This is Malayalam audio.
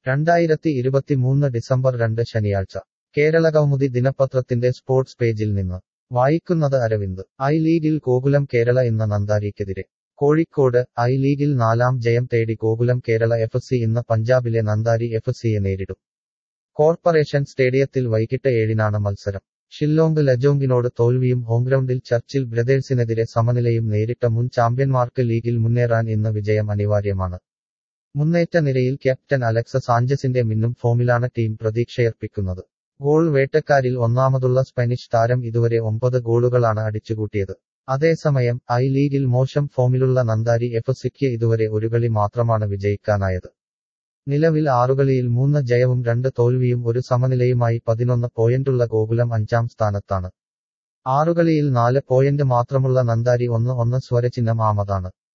രണ്ടായിരത്തി ഇരുപത്തിമൂന്ന് ഡിസംബർ രണ്ട് ശനിയാഴ്ച കേരളകൗമുദി ദിനപത്രത്തിന്റെ സ്പോർട്സ് പേജിൽ നിന്ന് വായിക്കുന്നത് അരവിന്ദ് ഐ ലീഗിൽ ഗോകുലം കേരള ഇന്ന് നന്ദാരിക്കെതിരെ കോഴിക്കോട് ഐ ലീഗിൽ നാലാം ജയം തേടി ഗോകുലം കേരള എഫ് സി ഇന്ന് പഞ്ചാബിലെ നന്ദാരി എഫ് സിയെ നേരിടും കോർപ്പറേഷൻ സ്റ്റേഡിയത്തിൽ വൈകിട്ട് ഏഴിനാണ് മത്സരം ഷില്ലോങ് ലജോങ്ങിനോട് തോൽവിയും ഹോംഗ്രൗണ്ടിൽ ചർച്ചിൽ ബ്രദേഴ്സിനെതിരെ സമനിലയും നേരിട്ട മുൻ ചാമ്പ്യന്മാർക്ക് ലീഗിൽ മുന്നേറാൻ ഇന്ന് വിജയം അനിവാര്യമാണ് മുന്നേറ്റ നിരയിൽ ക്യാപ്റ്റൻ അലക്സ സാഞ്ചസിന്റെ മിന്നും ഫോമിലാണ് ടീം പ്രതീക്ഷയർപ്പിക്കുന്നത് ഗോൾ വേട്ടക്കാരിൽ ഒന്നാമതുള്ള സ്പാനിഷ് താരം ഇതുവരെ ഒമ്പത് ഗോളുകളാണ് അടിച്ചുകൂട്ടിയത് അതേസമയം ഐ ലീഗിൽ മോശം ഫോമിലുള്ള നന്ദാരി എഫ് സിക്ക് ഇതുവരെ ഒരു കളി മാത്രമാണ് വിജയിക്കാനായത് നിലവിൽ ആറുകളിയിൽ മൂന്ന് ജയവും രണ്ട് തോൽവിയും ഒരു സമനിലയുമായി പതിനൊന്ന് പോയിന്റുള്ള ഗോകുലം അഞ്ചാം സ്ഥാനത്താണ് ആറുകളിയിൽ നാല് പോയിന്റ് മാത്രമുള്ള നന്ദാരി ഒന്ന് ഒന്ന് സ്വരചിഹ്നം ആമതാണ്